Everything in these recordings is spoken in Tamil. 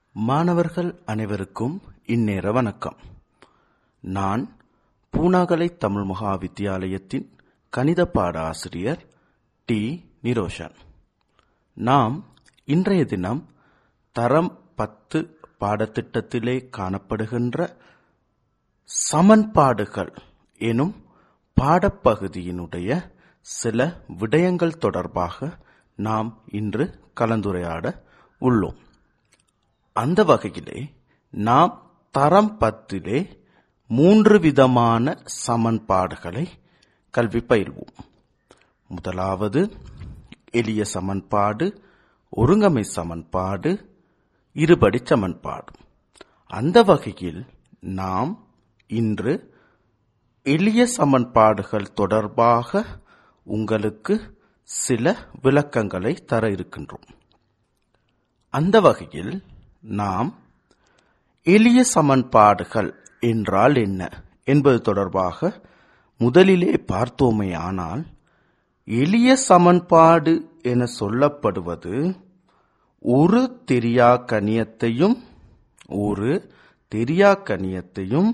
மாணவர்கள் அனைவருக்கும் இந்நேர வணக்கம் நான் பூனாகலை தமிழ் மகா வித்தியாலயத்தின் கணித பாட ஆசிரியர் டி நிரோஷன் நாம் இன்றைய தினம் தரம் பத்து பாடத்திட்டத்திலே காணப்படுகின்ற சமன்பாடுகள் எனும் பாடப்பகுதியினுடைய சில விடயங்கள் தொடர்பாக நாம் இன்று கலந்துரையாட உள்ளோம் அந்த வகையிலே நாம் தரம் பத்திலே மூன்று விதமான சமன்பாடுகளை கல்வி பயில்வோம் முதலாவது எளிய சமன்பாடு ஒருங்கமை சமன்பாடு இருபடி சமன்பாடு அந்த வகையில் நாம் இன்று எளிய சமன்பாடுகள் தொடர்பாக உங்களுக்கு சில விளக்கங்களை தர இருக்கின்றோம் அந்த வகையில் நாம் எளிய சமன்பாடுகள் என்றால் என்ன என்பது தொடர்பாக முதலிலே பார்த்தோமே ஆனால் எளிய சமன்பாடு என சொல்லப்படுவது ஒரு தெரியா கணியத்தையும் ஒரு தெரியா கணியத்தையும்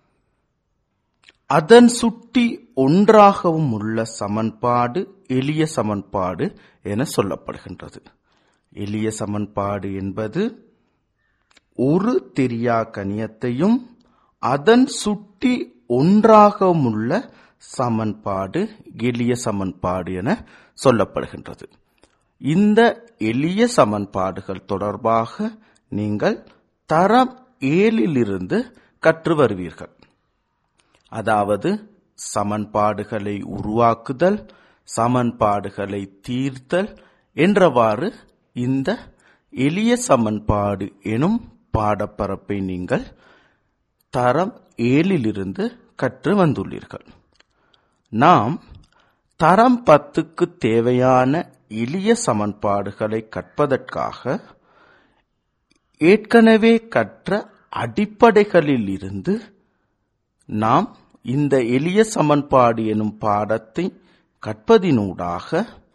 அதன் சுட்டி ஒன்றாகவும் உள்ள சமன்பாடு எளிய சமன்பாடு என சொல்லப்படுகின்றது எளிய சமன்பாடு என்பது ஒரு தெரியா கணியத்தையும் அதன் சுட்டி ஒன்றாகவும் உள்ள சமன்பாடு எளிய சமன்பாடு என சொல்லப்படுகின்றது இந்த எளிய சமன்பாடுகள் தொடர்பாக நீங்கள் தரம் ஏழிலிருந்து கற்று வருவீர்கள் அதாவது சமன்பாடுகளை உருவாக்குதல் சமன்பாடுகளை தீர்த்தல் என்றவாறு இந்த எளிய சமன்பாடு எனும் பாடப்பரப்பை நீங்கள் தரம் ஏழிலிருந்து கற்று வந்துள்ளீர்கள் நாம் தரம் பத்துக்கு தேவையான எளிய சமன்பாடுகளை கற்பதற்காக ஏற்கனவே கற்ற அடிப்படைகளில் இருந்து நாம் இந்த எளிய சமன்பாடு எனும் பாடத்தை கற்பதினூடாக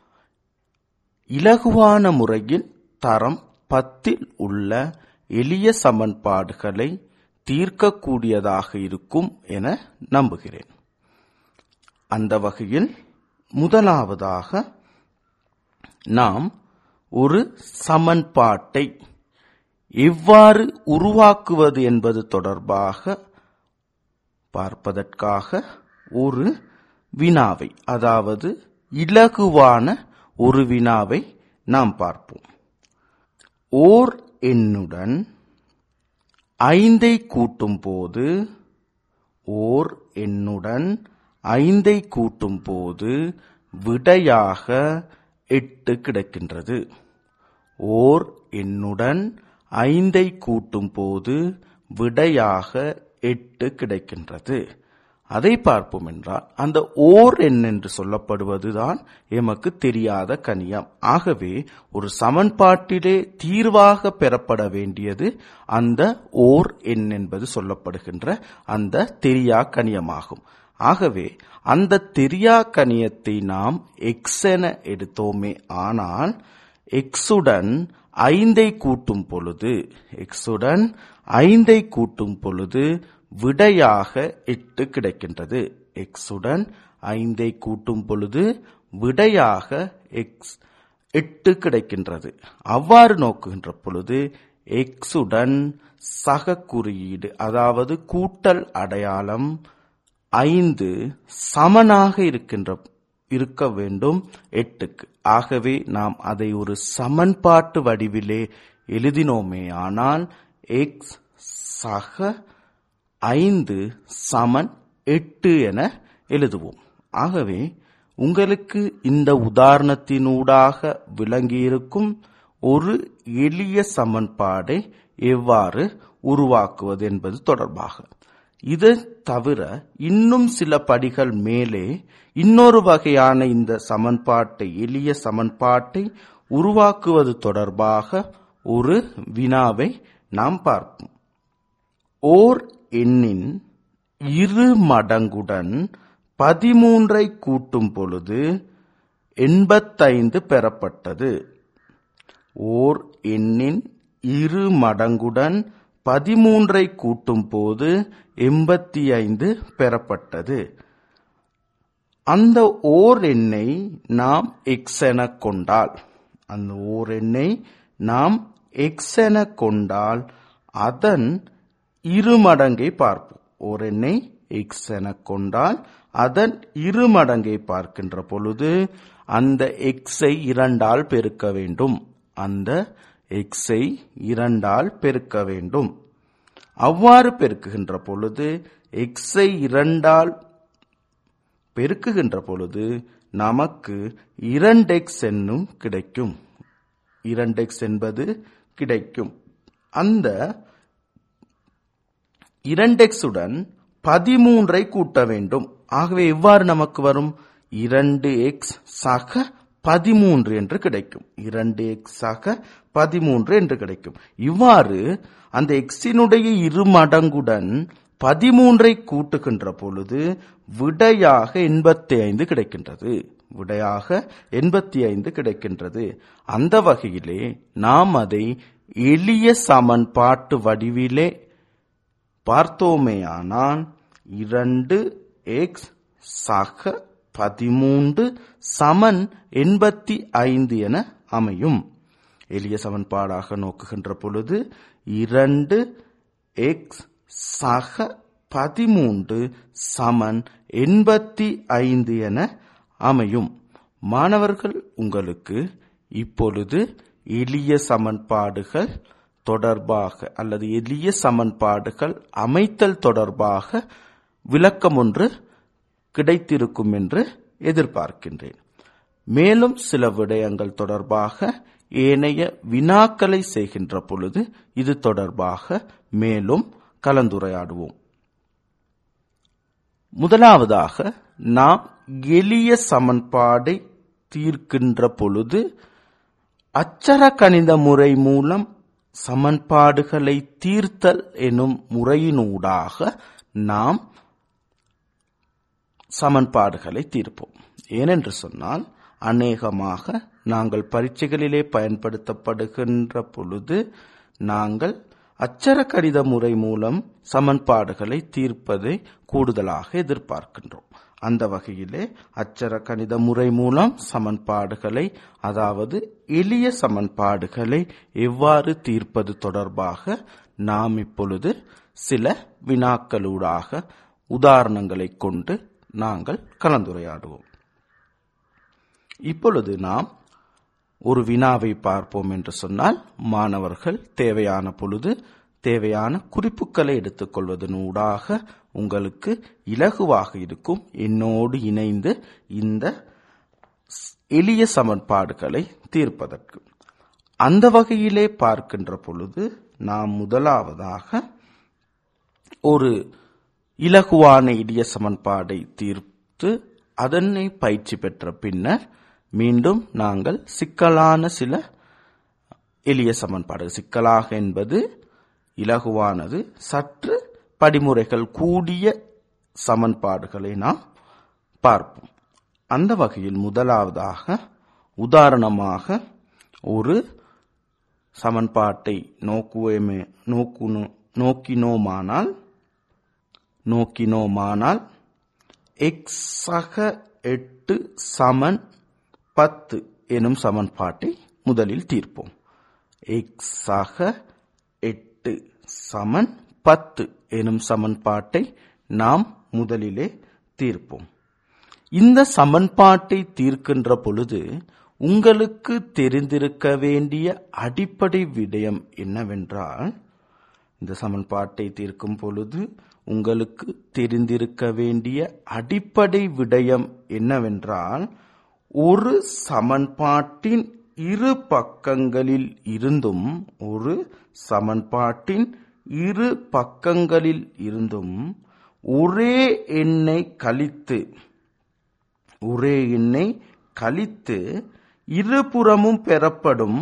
இலகுவான முறையில் தரம் பத்தில் உள்ள எளிய சமன்பாடுகளை தீர்க்கக்கூடியதாக இருக்கும் என நம்புகிறேன் அந்த வகையில் முதலாவதாக நாம் ஒரு சமன்பாட்டை எவ்வாறு உருவாக்குவது என்பது தொடர்பாக பார்ப்பதற்காக ஒரு வினாவை அதாவது இலகுவான ஒரு வினாவை நாம் பார்ப்போம் ஓர் எண்ணுடன் ஐந்தை கூட்டும் போது ஓர் எண்ணுடன் ஐந்தை கூட்டும் போது விடையாக எட்டு கிடைக்கின்றது ஓர் எண்ணுடன் ஐந்தை கூட்டும் போது விடையாக எட்டு கிடைக்கின்றது அதை பார்ப்போம் என்றால் அந்த ஓர் எண் என்று சொல்லப்படுவதுதான் எமக்கு தெரியாத கனியம் ஆகவே ஒரு சமன்பாட்டிலே தீர்வாக பெறப்பட வேண்டியது அந்த ஓர் எண் என்பது சொல்லப்படுகின்ற அந்த தெரியா கனியமாகும் ஆகவே அந்த தெரியா கனியத்தை நாம் எக்ஸ் என எடுத்தோமே ஆனால் எக்ஸுடன் ஐந்தை கூட்டும் பொழுது எக்ஸுடன் ஐந்தை கூட்டும் பொழுது விடையாக எட்டு கிடைக்கின்றது எக்ஸுடன் ஐந்தை கூட்டும் பொழுது விடையாக எக்ஸ் எட்டு கிடைக்கின்றது அவ்வாறு நோக்குகின்ற பொழுது எக்ஸுடன் சக குறியீடு அதாவது கூட்டல் அடையாளம் ஐந்து சமனாக இருக்கின்ற இருக்க வேண்டும் எட்டுக்கு ஆகவே நாம் அதை ஒரு சமன்பாட்டு வடிவிலே எழுதினோமே ஆனால் எக்ஸ் சக ஐந்து சமன் எட்டு என எழுதுவோம் ஆகவே உங்களுக்கு இந்த உதாரணத்தினூடாக விளங்கியிருக்கும் ஒரு எளிய சமன்பாடை எவ்வாறு உருவாக்குவது என்பது தொடர்பாக இது தவிர இன்னும் சில படிகள் மேலே இன்னொரு வகையான இந்த சமன்பாட்டை எளிய சமன்பாட்டை உருவாக்குவது தொடர்பாக ஒரு வினாவை நாம் பார்ப்போம் ஓர் எண்ணின் இரு மடங்குடன் பதிமூன்றை கூட்டும் பொழுது எண்பத்தைந்து பெறப்பட்டது ஓர் எண்ணின் இரு மடங்குடன் பதிமூன்றை கூட்டும் போது எண்பத்தி ஐந்து பெறப்பட்டது அந்த ஓர் எண்ணை நாம் எக்ஸ் என கொண்டால் அந்த ஓர் எண்ணை நாம் எக்ஸ் என கொண்டால் அதன் இரு மடங்கை பார்ப்போம் ஓர் எண்ணை எக்ஸ் என கொண்டால் அதன் இரு மடங்கை பார்க்கின்ற பொழுது அந்த எக்ஸை இரண்டால் பெருக்க வேண்டும் அந்த எக்ஸை இரண்டால் பெருக்க வேண்டும் அவ்வாறு பெருக்குகின்ற பொழுது எக்ஸை இரண்டால் பெருக்குகின்ற பொழுது நமக்கு இரண்டு எக்ஸ் என்னும் கிடைக்கும் இரண்டு எக்ஸ் என்பது கிடைக்கும் அந்த இரண்டு எக்ஸுடன் பதிமூன்றை கூட்ட வேண்டும் ஆகவே எவ்வாறு நமக்கு வரும் இரண்டு எக்ஸ் சக பதிமூன்று என்று கிடைக்கும் இரண்டு எக்ஸ் சக பதிமூன்று என்று கிடைக்கும் இவ்வாறு அந்த எக்ஸினுடைய இரு மடங்குடன் பதிமூன்றை கூட்டுகின்ற பொழுது விடையாக எண்பத்தி ஐந்து கிடைக்கின்றது விடையாக எண்பத்தி ஐந்து கிடைக்கின்றது அந்த வகையிலே நாம் அதை எளிய சமன்பாட்டு வடிவிலே பார்த்தோமேயானால் இரண்டு எக்ஸ் சக பதிமூன்று சமன் எண்பத்தி ஐந்து என அமையும் எளிய சமன்பாடாக நோக்குகின்ற பொழுது இரண்டு எக்ஸ் சக பதிமூன்று சமன் எண்பத்தி ஐந்து என அமையும் மாணவர்கள் உங்களுக்கு இப்பொழுது எளிய சமன்பாடுகள் தொடர்பாக அல்லது எளிய சமன்பாடுகள் அமைத்தல் தொடர்பாக விளக்கம் ஒன்று கிடைத்திருக்கும் என்று எதிர்பார்க்கின்றேன் மேலும் சில விடயங்கள் தொடர்பாக ஏனைய வினாக்களை செய்கின்ற பொழுது இது தொடர்பாக மேலும் கலந்துரையாடுவோம் முதலாவதாக நாம் எளிய சமன்பாடை தீர்க்கின்ற பொழுது அச்சர கணித முறை மூலம் சமன்பாடுகளை தீர்த்தல் எனும் முறையினூடாக நாம் சமன்பாடுகளை தீர்ப்போம் ஏனென்று சொன்னால் அநேகமாக நாங்கள் பரீட்சைகளிலே பயன்படுத்தப்படுகின்ற பொழுது நாங்கள் அச்சர கணித முறை மூலம் சமன்பாடுகளை தீர்ப்பதை கூடுதலாக எதிர்பார்க்கின்றோம் அந்த வகையிலே அச்சர கணித முறை மூலம் சமன்பாடுகளை அதாவது எளிய சமன்பாடுகளை எவ்வாறு தீர்ப்பது தொடர்பாக நாம் இப்பொழுது சில வினாக்களூடாக உதாரணங்களை கொண்டு நாங்கள் கலந்துரையாடுவோம் இப்பொழுது நாம் ஒரு வினாவை பார்ப்போம் என்று சொன்னால் மாணவர்கள் தேவையான பொழுது தேவையான குறிப்புகளை எடுத்துக்கொள்வதனூடாக உங்களுக்கு இலகுவாக இருக்கும் என்னோடு இணைந்து இந்த எளிய சமன்பாடுகளை தீர்ப்பதற்கு அந்த வகையிலே பார்க்கின்ற பொழுது நாம் முதலாவதாக ஒரு இலகுவான எளிய சமன்பாடை தீர்த்து அதனை பயிற்சி பெற்ற பின்னர் மீண்டும் நாங்கள் சிக்கலான சில எளிய சமன்பாடு சிக்கலாக என்பது இலகுவானது சற்று படிமுறைகள் கூடிய சமன்பாடுகளை நாம் பார்ப்போம் அந்த வகையில் முதலாவதாக உதாரணமாக ஒரு சமன்பாட்டை நோக்குவேமே நோக்குனோ நோக்கினோமானால் நோக்கினோமானால் எக்ஸ் சக எட்டு சமன் பத்து எனும் சமன்பாட்டை முதலில் தீர்ப்போம் எக்ஸ் சக எட்டு சமன் பத்து எனும் சமன்பாட்டை நாம் முதலிலே தீர்ப்போம் இந்த சமன்பாட்டை தீர்க்கின்ற பொழுது உங்களுக்கு தெரிந்திருக்க வேண்டிய அடிப்படை விடயம் என்னவென்றால் இந்த சமன்பாட்டை தீர்க்கும் பொழுது உங்களுக்கு தெரிந்திருக்க வேண்டிய அடிப்படை விடயம் என்னவென்றால் ஒரு சமன்பாட்டின் இரு பக்கங்களில் இருந்தும் ஒரு சமன்பாட்டின் இரு பக்கங்களில் இருந்தும் ஒரே எண்ணை கழித்து ஒரே எண்ணை கழித்து இருபுறமும் பெறப்படும்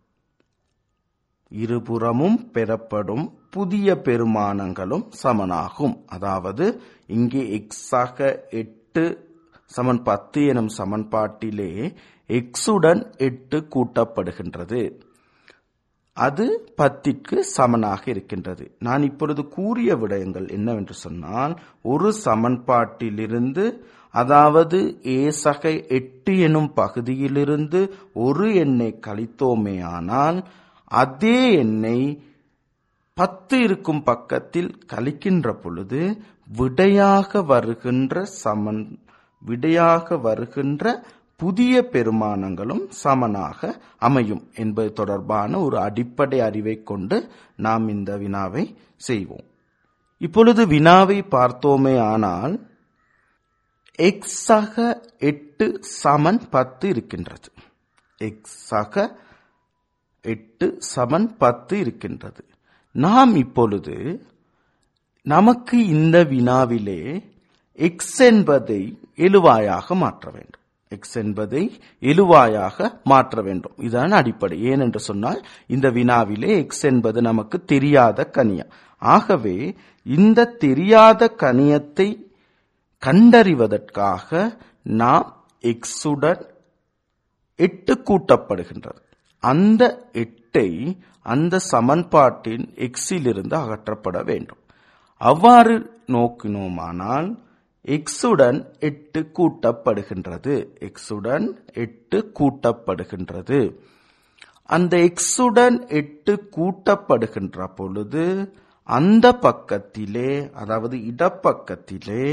இருபுறமும் பெறப்படும் புதிய பெருமானங்களும் சமனாகும் அதாவது இங்கே எக்ஸாக எட்டு சமன் பத்து எனும் சமன்பாட்டிலே எக்ஸுடன் எட்டு கூட்டப்படுகின்றது அது பத்திற்கு சமனாக இருக்கின்றது நான் இப்பொழுது கூறிய விடயங்கள் என்னவென்று சொன்னால் ஒரு சமன்பாட்டிலிருந்து அதாவது ஏ சகை எட்டு எனும் பகுதியிலிருந்து ஒரு எண்ணை கழித்தோமேயானால் அதே எண்ணை பத்து இருக்கும் பக்கத்தில் கழிக்கின்ற பொழுது விடையாக வருகின்ற சமன் விடையாக வருகின்ற புதிய பெருமானங்களும் சமனாக அமையும் என்பது தொடர்பான ஒரு அடிப்படை அறிவை கொண்டு நாம் இந்த வினாவை செய்வோம் இப்பொழுது வினாவை பார்த்தோமே ஆனால் எக்ஸாக எட்டு சமன் பத்து இருக்கின்றது எக்ஸாக எட்டு சமன் பத்து இருக்கின்றது நாம் இப்பொழுது நமக்கு இந்த வினாவிலே எக்ஸ் என்பதை எழுவாயாக மாற்ற வேண்டும் எக்ஸ் என்பதை எழுவாயாக மாற்ற வேண்டும் இதுதான் அடிப்படை ஏனென்று சொன்னால் இந்த வினாவிலே எக்ஸ் என்பது நமக்கு தெரியாத கணியம் ஆகவே இந்த தெரியாத கணியத்தை கண்டறிவதற்காக நாம் எக்ஸுடன் எட்டு கூட்டப்படுகின்றது அந்த எட்டை அந்த சமன்பாட்டின் எக்ஸிலிருந்து அகற்றப்பட வேண்டும் அவ்வாறு நோக்கினோமானால் எக்ஸுடன் எட்டு கூட்டப்படுகின்றது எக்ஸுடன் எட்டு கூட்டப்படுகின்றது அந்த எக்ஸுடன் எட்டு கூட்டப்படுகின்ற பொழுது அந்த பக்கத்திலே அதாவது இடப்பக்கத்திலே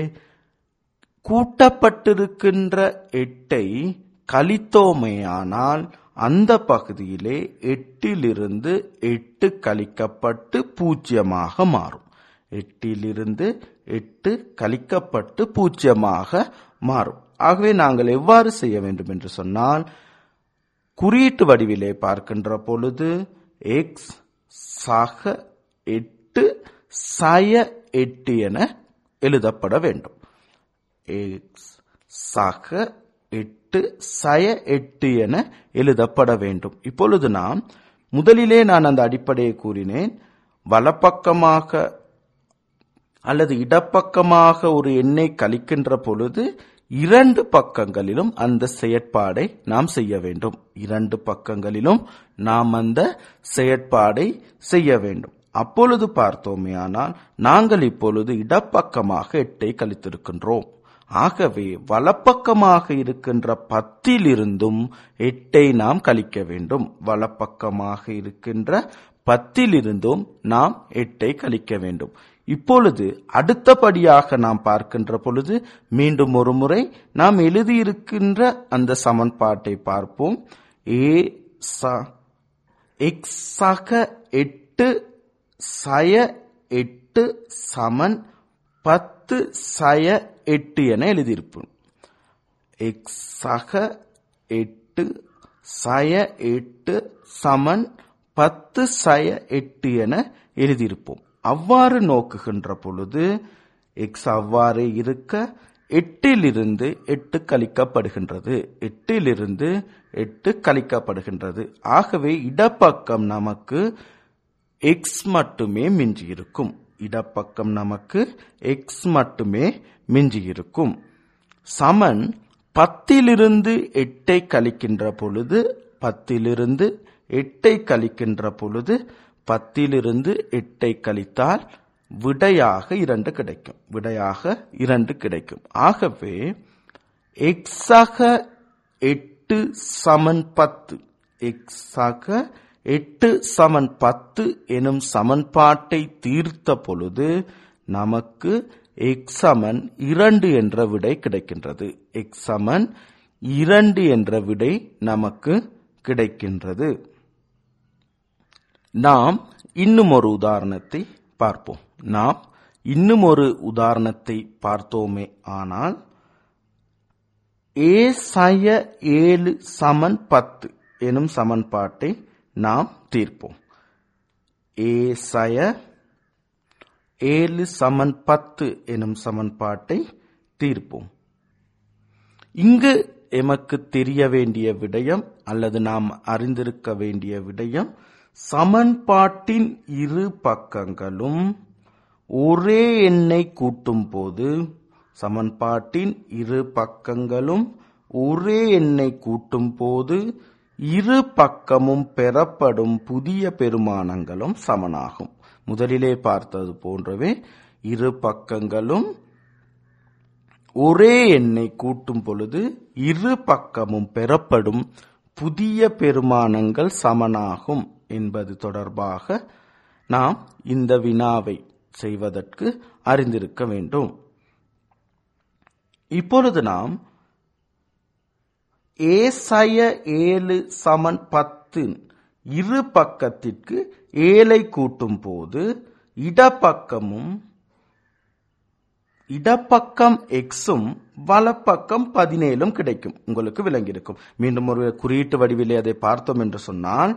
கூட்டப்பட்டிருக்கின்ற எட்டை கழித்தோமேயானால் அந்த பகுதியிலே எட்டிலிருந்து எட்டு கழிக்கப்பட்டு பூஜ்ஜியமாக மாறும் எட்டிலிருந்து எட்டு கழிக்கப்பட்டு பூஜ்ஜியமாக மாறும் ஆகவே நாங்கள் எவ்வாறு செய்ய வேண்டும் என்று சொன்னால் குறியீட்டு வடிவிலே பார்க்கின்ற பொழுது எக்ஸ் சக எட்டு சய எட்டு என எழுதப்பட வேண்டும் எக்ஸ் சக எட்டு சய எட்டு என எழுதப்பட வேண்டும் இப்பொழுது நாம் முதலிலே நான் அந்த அடிப்படையை கூறினேன் வலப்பக்கமாக அல்லது இடப்பக்கமாக ஒரு எண்ணை கழிக்கின்ற பொழுது இரண்டு பக்கங்களிலும் அந்த செயற்பாடை நாம் செய்ய வேண்டும் இரண்டு பக்கங்களிலும் நாம் அந்த செயற்பாடை செய்ய வேண்டும் அப்பொழுது பார்த்தோமே ஆனால் நாங்கள் இப்பொழுது இடப்பக்கமாக எட்டை கழித்திருக்கின்றோம் ஆகவே வலப்பக்கமாக இருக்கின்ற பத்திலிருந்தும் எட்டை நாம் கழிக்க வேண்டும் வலப்பக்கமாக இருக்கின்ற பத்திலிருந்தும் நாம் எட்டை கழிக்க வேண்டும் இப்பொழுது அடுத்தபடியாக நாம் பார்க்கின்ற பொழுது மீண்டும் ஒரு முறை நாம் எழுதியிருக்கின்ற அந்த சமன்பாட்டை பார்ப்போம் ஏ எக்ஸாக எட்டு சய எட்டு சமன் பத்து சய எட்டு என எழுதியிருப்போம் எக்ஸாக எட்டு சய எட்டு சமன் பத்து சய எட்டு என எழுதியிருப்போம் அவ்வாறு நோக்குகின்ற பொழுது எக்ஸ் அவ்வாறு இருக்க எட்டிலிருந்து எட்டு கழிக்கப்படுகின்றது எட்டிலிருந்து எட்டு கழிக்கப்படுகின்றது ஆகவே இடப்பக்கம் நமக்கு எக்ஸ் மட்டுமே மிஞ்சி இருக்கும் இடப்பக்கம் நமக்கு எக்ஸ் மட்டுமே மிஞ்சி இருக்கும் சமன் பத்திலிருந்து எட்டை கழிக்கின்ற பொழுது பத்திலிருந்து எட்டை கழிக்கின்ற பொழுது பத்திலிருந்து எட்டை கழித்தால் விடையாக இரண்டு கிடைக்கும் விடையாக இரண்டு கிடைக்கும் ஆகவே எக்ஸாக எட்டு சமன் பத்து எக்ஸாக எட்டு சமன் பத்து எனும் சமன்பாட்டை தீர்த்த பொழுது நமக்கு எக்ஸ் சமன் இரண்டு என்ற விடை கிடைக்கின்றது எக்ஸ் சமன் இரண்டு என்ற விடை நமக்கு கிடைக்கின்றது நாம் இன்னும் ஒரு உதாரணத்தை பார்ப்போம் நாம் இன்னும் ஒரு உதாரணத்தை பார்த்தோமே ஆனால் ஏ சய ஏழு சமன் பத்து எனும் சமன்பாட்டை நாம் தீர்ப்போம் ஏ சய ஏழு சமன் பத்து எனும் சமன்பாட்டை தீர்ப்போம் இங்கு எமக்கு தெரிய வேண்டிய விடயம் அல்லது நாம் அறிந்திருக்க வேண்டிய விடயம் சமன்பாட்டின் இரு பக்கங்களும் ஒரே எண்ணை கூட்டும் போது சமன்பாட்டின் இரு பக்கங்களும் ஒரே எண்ணை கூட்டும் போது இரு பக்கமும் பெறப்படும் புதிய பெருமானங்களும் சமனாகும் முதலிலே பார்த்தது போன்றவே இரு பக்கங்களும் ஒரே எண்ணை கூட்டும் பொழுது இரு பக்கமும் பெறப்படும் புதிய பெருமானங்கள் சமனாகும் என்பது தொடர்பாக நாம் இந்த வினாவை செய்வதற்கு அறிந்திருக்க வேண்டும் இப்பொழுது நாம் ஏசய ஏழு சமன் பத்து இரு பக்கத்திற்கு ஏழை கூட்டும் போது இடப்பக்கமும் இடப்பக்கம் எக்ஸும் வலப்பக்கம் பதினேழும் கிடைக்கும் உங்களுக்கு விளங்கியிருக்கும் மீண்டும் ஒரு குறியீட்டு வடிவிலே அதை பார்த்தோம் என்று சொன்னால்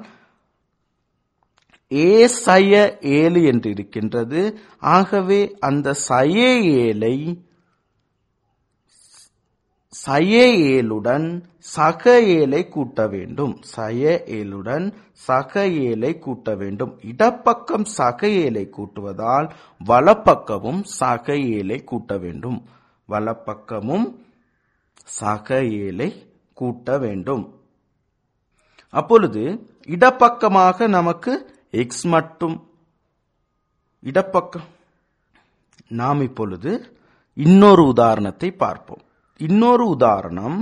ஏ சய ஏழு என்று இருக்கின்றது ஆகவே அந்த சய ஏழை சய ஏழுடன் சக ஏழை கூட்ட வேண்டும் சய ஏழுடன் சக ஏழை கூட்ட வேண்டும் இடப்பக்கம் சக ஏழை கூட்டுவதால் வலப்பக்கமும் சக ஏழை கூட்ட வேண்டும் வலப்பக்கமும் சக ஏழை கூட்ட வேண்டும் அப்பொழுது இடப்பக்கமாக நமக்கு எக்ஸ் மட்டும் இடப்பக்கம் நாம் இப்பொழுது இன்னொரு உதாரணத்தை பார்ப்போம் இன்னொரு உதாரணம்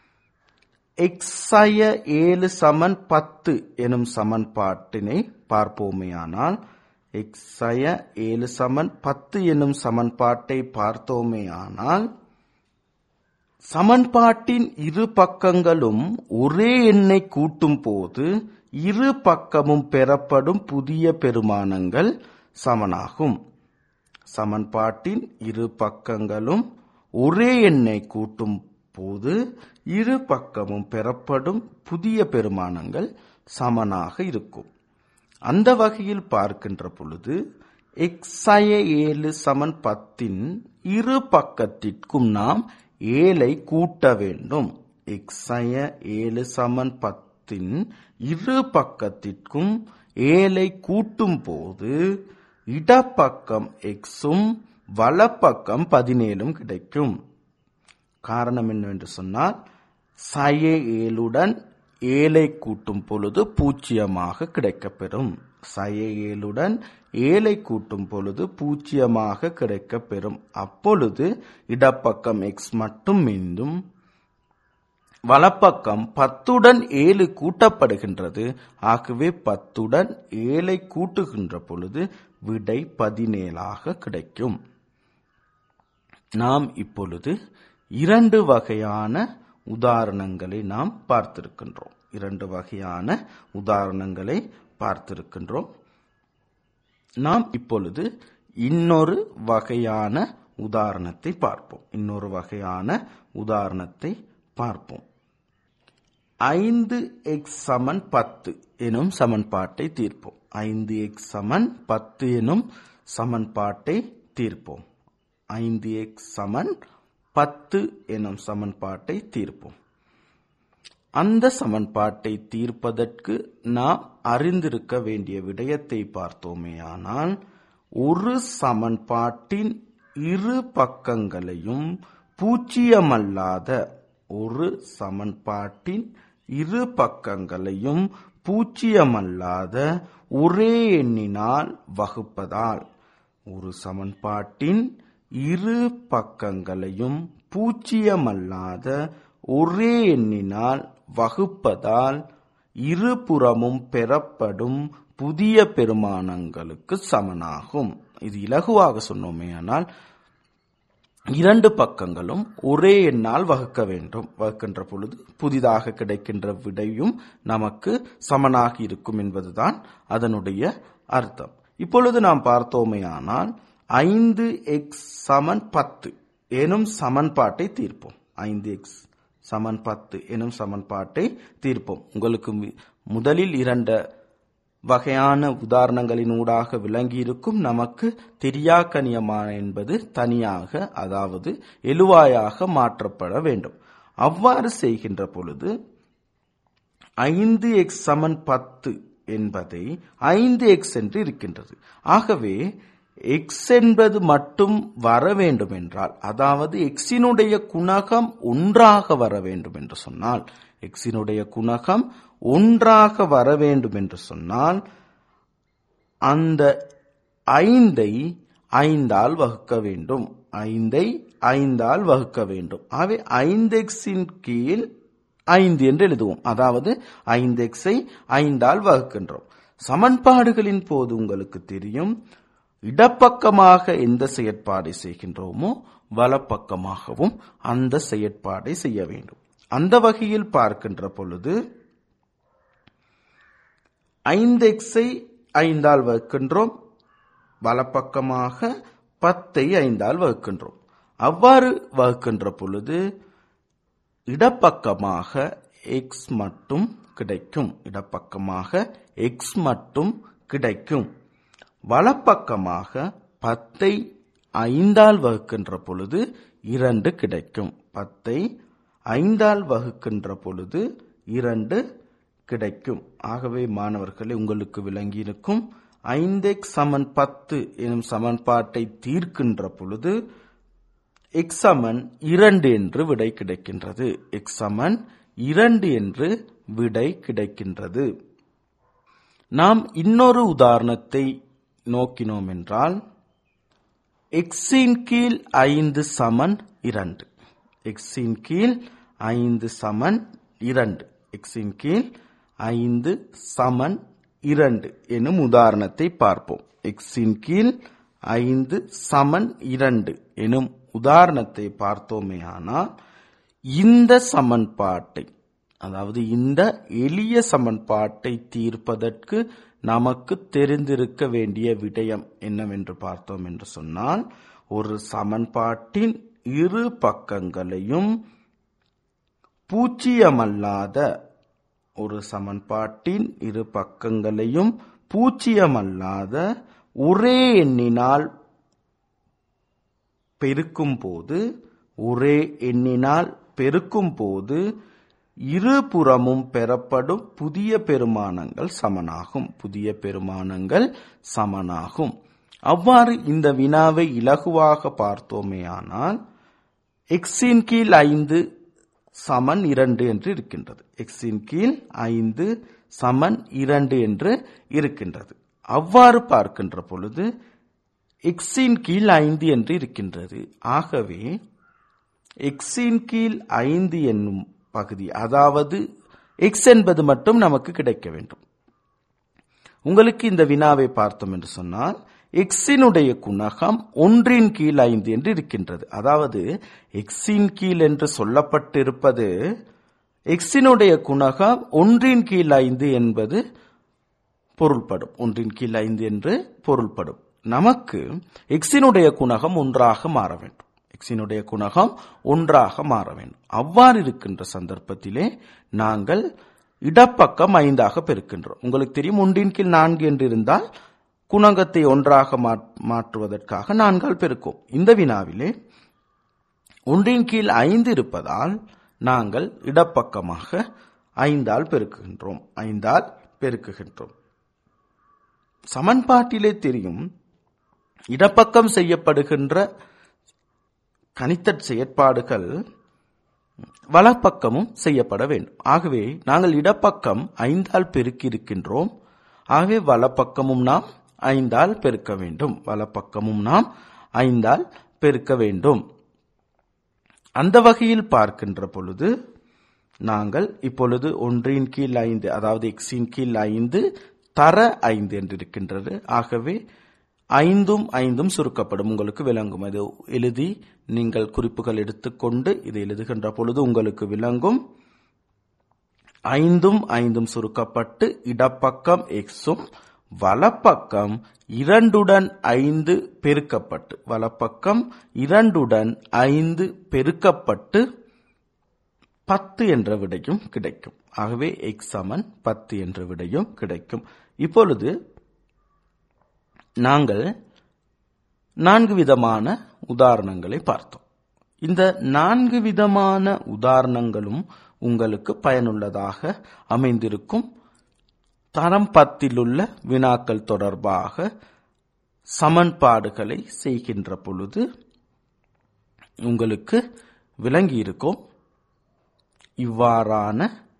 எக்ஸய ஏழு சமன் பத்து எனும் சமன்பாட்டினை பார்ப்போமேயானால் எக்ஸய ஏழு சமன் பத்து எனும் சமன்பாட்டை பார்த்தோமேயானால் சமன்பாட்டின் இரு பக்கங்களும் ஒரே எண்ணை கூட்டும் போது இரு பக்கமும் பெறப்படும் புதிய பெருமானங்கள் சமனாகும் சமன்பாட்டின் இரு பக்கங்களும் ஒரே எண்ணை கூட்டும் போது இரு பக்கமும் பெறப்படும் புதிய பெருமானங்கள் சமனாக இருக்கும் அந்த வகையில் பார்க்கின்ற பொழுது எக்ஸய ஏழு சமன் பத்தின் இரு பக்கத்திற்கும் நாம் ஏழை கூட்ட வேண்டும் எக்ஸய ஏழு சமன் பத்தின் இரு பக்கத்திற்கும் ஏழை கூட்டும் போது இடப்பக்கம் எக்ஸும் வலப்பக்கம் பதினேழும் கிடைக்கும் காரணம் என்னவென்று சொன்னால் சய ஏழுடன் ஏழை கூட்டும் பொழுது பூச்சியமாக கிடைக்கப்பெறும் சய ஏழுடன் ஏழை கூட்டும் பொழுது பூச்சியமாக கிடைக்கப்பெறும் அப்பொழுது இடப்பக்கம் எக்ஸ் மட்டும் மீண்டும் வலப்பக்கம் பத்துடன் ஏழு கூட்டப்படுகின்றது ஆகவே பத்துடன் ஏழை கூட்டுகின்ற பொழுது விடை பதினேழாக கிடைக்கும் நாம் இப்பொழுது இரண்டு வகையான உதாரணங்களை நாம் பார்த்திருக்கின்றோம் இரண்டு வகையான உதாரணங்களை பார்த்திருக்கின்றோம் நாம் இப்பொழுது இன்னொரு வகையான உதாரணத்தை பார்ப்போம் இன்னொரு வகையான உதாரணத்தை பார்ப்போம் ஐந்து எக்ஸ் சமன் பத்து எனும் சமன்பாட்டை தீர்ப்போம் ஐந்து எக்ஸ் சமன் பத்து எனும் சமன்பாட்டை தீர்ப்போம் ஐந்து எக்ஸ் சமன் பத்து எனும் சமன்பாட்டை தீர்ப்போம் அந்த சமன்பாட்டை தீர்ப்பதற்கு நாம் அறிந்திருக்க வேண்டிய விடயத்தை பார்த்தோமேயானால் ஒரு சமன்பாட்டின் இரு பக்கங்களையும் பூச்சியமல்லாத ஒரு சமன்பாட்டின் இரு பக்கங்களையும் பூச்சியமல்லாத ஒரே எண்ணினால் வகுப்பதால் ஒரு சமன்பாட்டின் இரு பக்கங்களையும் பூச்சியமல்லாத ஒரே எண்ணினால் வகுப்பதால் இருபுறமும் பெறப்படும் புதிய பெருமானங்களுக்கு சமனாகும் இது இலகுவாக சொன்னோமே ஆனால் இரண்டு பக்கங்களும் ஒரே எண்ணால் வகுக்க வேண்டும் வகுக்கின்ற பொழுது புதிதாக கிடைக்கின்ற விடையும் நமக்கு சமனாக இருக்கும் என்பதுதான் அதனுடைய அர்த்தம் இப்பொழுது நாம் பார்த்தோமேயானால் ஐந்து எக்ஸ் சமன் பத்து எனும் சமன்பாட்டை தீர்ப்போம் ஐந்து எக்ஸ் சமன் பத்து எனும் சமன்பாட்டை தீர்ப்போம் உங்களுக்கு மி- முதலில் இரண்டு வகையான உதாரணங்களின் ஊடாக விளங்கியிருக்கும் நமக்கு தெரியாக்கனியமான என்பது தனியாக அதாவது எழுவாயாக மாற்றப்பட வேண்டும் அவ்வாறு செய்கின்ற பொழுது ஐந்து எக்ஸ் சமன் பத்து என்பதை ஐந்து எக்ஸ் என்று இருக்கின்றது ஆகவே எக்ஸ் என்பது மட்டும் வர வேண்டும் என்றால் அதாவது எக்ஸினுடைய குணகம் ஒன்றாக வர வேண்டும் என்று சொன்னால் எக்ஸினுடைய குணகம் ஒன்றாக வர வேண்டும் என்று சொன்னால் அந்த ஐந்தை ஐந்தால் வகுக்க வேண்டும் ஐந்தை ஐந்தால் வகுக்க வேண்டும் ஆகவே ஐந்து எக்ஸின் கீழ் ஐந்து என்று எழுதுவோம் அதாவது ஐந்து எக்ஸை ஐந்தால் வகுக்கின்றோம் சமன்பாடுகளின் போது உங்களுக்கு தெரியும் இடப்பக்கமாக எந்த செயற்பாடை செய்கின்றோமோ வலப்பக்கமாகவும் அந்த செயற்பாடை செய்ய வேண்டும் அந்த வகையில் பார்க்கின்ற பொழுது ஐந்து எக்ஸை ஐந்தால் வகுக்கின்றோம் வலப்பக்கமாக பத்தை ஐந்தால் வகுக்கின்றோம் அவ்வாறு வகுக்கின்ற பொழுது இடப்பக்கமாக எக்ஸ் மட்டும் கிடைக்கும் இடப்பக்கமாக எக்ஸ் மட்டும் கிடைக்கும் வலப்பக்கமாக பத்தை ஐந்தால் வகுக்கின்ற பொழுது இரண்டு கிடைக்கும் பத்தை ஐந்தால் வகுக்கின்ற பொழுது இரண்டு கிடைக்கும் ஆகவே மாணவர்களே உங்களுக்கு விளங்கியிருக்கும் ஐந்தெக்ஸ் சமன் பத்து எனும் சமன்பாட்டை தீர்க்கின்ற பொழுது எக்ஸ் சமன் இரண்டு என்று விடை கிடைக்கின்றது எக்ஸ் சமன் இரண்டு என்று விடை கிடைக்கின்றது நாம் இன்னொரு உதாரணத்தை நோக்கினோம் என்றால் எக்ஸின் கீழ் ஐந்து சமன் இரண்டு எக்ஸின் கீழ் ஐந்து சமன் இரண்டு எக்ஸின் கீழ் ஐந்து சமன் இரண்டு எனும் உதாரணத்தை பார்ப்போம் எக்ஸின் கீழ் ஐந்து சமன் இரண்டு எனும் உதாரணத்தை பார்த்தோமே ஆனால் இந்த சமன்பாட்டை அதாவது இந்த எளிய சமன்பாட்டை தீர்ப்பதற்கு நமக்கு தெரிந்திருக்க வேண்டிய விடயம் என்னவென்று பார்த்தோம் என்று சொன்னால் ஒரு சமன்பாட்டின் இரு பக்கங்களையும் பூச்சியமல்லாத ஒரு சமன்பாட்டின் இரு பக்கங்களையும் பூச்சியமல்லாத ஒரே எண்ணினால் பெருக்கும் போது ஒரே எண்ணினால் பெருக்கும் போது இருபுறமும் பெறப்படும் புதிய பெருமானங்கள் சமனாகும் புதிய பெருமானங்கள் சமனாகும் அவ்வாறு இந்த வினாவை இலகுவாக பார்த்தோமேயானால் எக்ஸின் கீழ் ஐந்து சமன் இரண்டு என்று இருக்கின்றது எக்ஸின் கீழ் ஐந்து சமன் இரண்டு என்று இருக்கின்றது அவ்வாறு பார்க்கின்ற பொழுது எக்ஸின் கீழ் ஐந்து என்று இருக்கின்றது ஆகவே எக்ஸின் கீழ் ஐந்து என்னும் பகுதி அதாவது எக்ஸ் என்பது மட்டும் நமக்கு கிடைக்க வேண்டும் உங்களுக்கு இந்த வினாவை பார்த்தோம் என்று சொன்னால் எக்ஸினுடைய குணகம் ஒன்றின் கீழ் ஐந்து என்று இருக்கின்றது அதாவது எக்ஸின் கீழ் என்று சொல்லப்பட்டிருப்பது எக்ஸினுடைய குணகம் ஒன்றின் கீழ் ஐந்து என்பது பொருள்படும் ஒன்றின் கீழ் ஐந்து என்று பொருள்படும் நமக்கு எக்ஸினுடைய குணகம் ஒன்றாக மாற வேண்டும் எக்ஸினுடைய குணகம் ஒன்றாக மாற வேண்டும் அவ்வாறு இருக்கின்ற சந்தர்ப்பத்திலே நாங்கள் இடப்பக்கம் ஐந்தாக பெருக்கின்றோம் உங்களுக்கு தெரியும் ஒன்றின் கீழ் நான்கு என்று இருந்தால் குணகத்தை ஒன்றாக மாற்றுவதற்காக நான்கால் பெருக்கும் இந்த வினாவிலே ஒன்றின் கீழ் ஐந்து இருப்பதால் நாங்கள் இடப்பக்கமாக ஐந்தால் பெருக்குகின்றோம் ஐந்தால் பெருக்குகின்றோம் சமன்பாட்டிலே தெரியும் இடப்பக்கம் செய்யப்படுகின்ற கணித்த செயற்பாடுகள் வலப்பக்கமும் செய்யப்பட வேண்டும் ஆகவே நாங்கள் இடப்பக்கம் ஐந்தால் பெருக்கி இருக்கின்றோம் ஆகவே வலப்பக்கமும் நாம் ஐந்தால் பெருக்க வேண்டும் வலப்பக்கமும் நாம் ஐந்தால் பெருக்க வேண்டும் அந்த வகையில் பார்க்கின்ற பொழுது நாங்கள் இப்பொழுது ஒன்றின் கீழ் ஐந்து அதாவது எக்ஸின் கீழ் ஐந்து தர ஐந்து என்று இருக்கின்றது ஆகவே ஐந்தும் ஐந்தும் சுருக்கப்படும் உங்களுக்கு விளங்கும் அது எழுதி நீங்கள் குறிப்புகள் எடுத்துக்கொண்டு இதை எழுதுகின்ற பொழுது உங்களுக்கு விளங்கும் ஐந்தும் ஐந்தும் சுருக்கப்பட்டு இடப்பக்கம் எக்ஸும் வலப்பக்கம் இரண்டுடன் ஐந்து பெருக்கப்பட்டு வலப்பக்கம் இரண்டுடன் ஐந்து பெருக்கப்பட்டு பத்து என்ற விடையும் கிடைக்கும் ஆகவே எக்ஸ் சமன் பத்து என்ற விடையும் கிடைக்கும் இப்பொழுது நாங்கள் நான்கு விதமான உதாரணங்களை பார்த்தோம் இந்த நான்கு விதமான உதாரணங்களும் உங்களுக்கு பயனுள்ளதாக அமைந்திருக்கும் தரம் பத்திலுள்ள வினாக்கள் தொடர்பாக சமன்பாடுகளை செய்கின்ற பொழுது உங்களுக்கு விளங்கியிருக்கும் இவ்வாறான